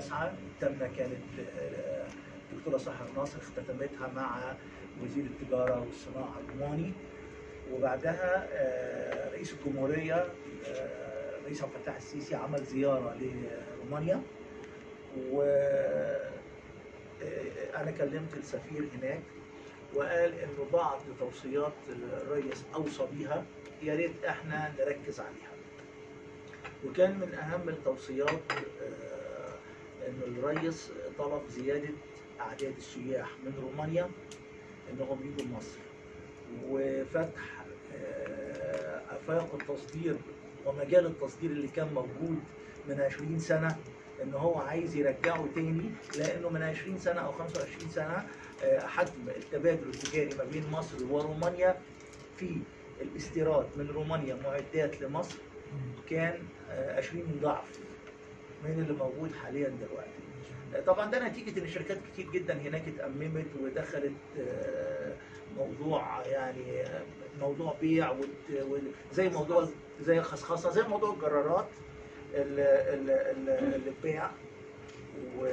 واسعه تم كانت آه، الدكتوره سحر ناصر اختتمتها مع وزير التجاره والصناعه الروماني وبعدها آه، رئيس الجمهوريه آه، رئيس عبد الفتاح السيسي عمل زياره لرومانيا و آه، انا كلمت السفير هناك وقال انه بعض توصيات الرئيس اوصى بيها يا ريت احنا نركز عليها وكان من اهم التوصيات آه، انه الرئيس طلب زياده اعداد السياح من رومانيا انهم يجوا مصر وفتح آه، افاق التصدير ومجال التصدير اللي كان موجود من 20 سنه ان هو عايز يرجعه تاني لانه من 20 سنه او 25 سنه آه، حجم التبادل التجاري ما بين مصر ورومانيا في الاستيراد من رومانيا معدات لمصر كان آه، 20 ضعف من اللي موجود حاليا دلوقتي آه، طبعا ده نتيجه ان شركات كتير جدا هناك اتأممت ودخلت آه، موضوع يعني آه، موضوع بيع وت- و- زي موضوع زي الخصخصه زي موضوع الجرارات ال- ال- ال- البيع و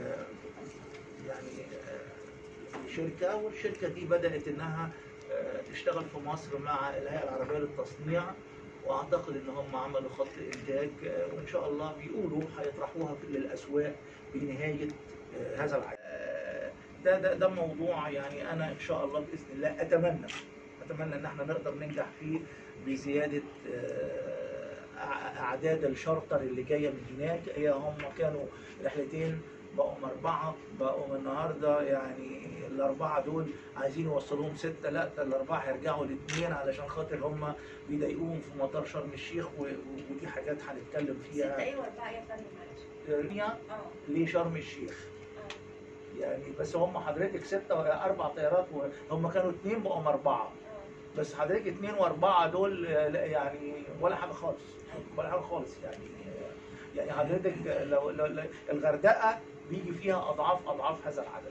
يعني آه، شركه والشركه دي بدات انها آه، تشتغل في مصر مع الهيئه العربيه للتصنيع واعتقد ان هم عملوا خط انتاج آه، وان شاء الله بيقولوا هيطرحوها في للاسواق بنهايه آه، هذا العام. آه، ده ده ده موضوع يعني انا ان شاء الله باذن الله اتمنى اتمنى ان احنا نقدر ننجح فيه بزياده آه، أع- اعداد الشارتر اللي جايه من هناك هي هم كانوا رحلتين بقوا أربعة بقوا النهاردة يعني الأربعة دول عايزين يوصلوهم ستة لا ده الأربعة هيرجعوا لاثنين علشان خاطر هم بيضايقوهم في مطار شرم الشيخ و- و- ودي حاجات هنتكلم ستة فيها ايه واربعة ايه يا فندم معلش رمية اه لشرم الشيخ اه يعني بس هم حضرتك ستة أربع طيارات وهم كانوا اثنين بقوا أربعة اه بس حضرتك اثنين وأربعة دول آه، لا يعني ولا حاجة خالص ولا حاجة خالص يعني آه، يعني حضرتك لو, لو, لو الغردقة بيجي فيها أضعاف أضعاف هذا العدد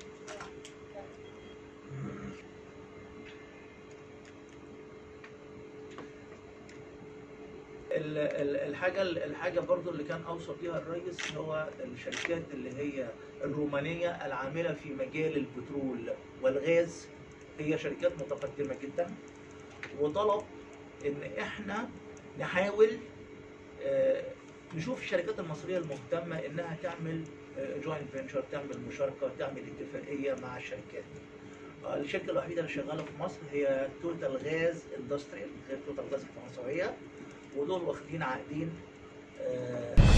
ال- ال- الحاجه الحاجه برضو اللي كان اوصى بيها الرئيس هو الشركات اللي هي الرومانيه العامله في مجال البترول والغاز هي شركات متقدمه جدا وطلب ان احنا نحاول آه، نشوف الشركات المصريه المهتمه انها تعمل جوينت فينشر تعمل مشاركه تعمل اتفاقيه مع الشركات آه، الشركه الوحيده اللي شغاله في مصر هي توتال غاز اندستريال غير توتال غاز الفرنسويه ودول واخدين عقدين آه،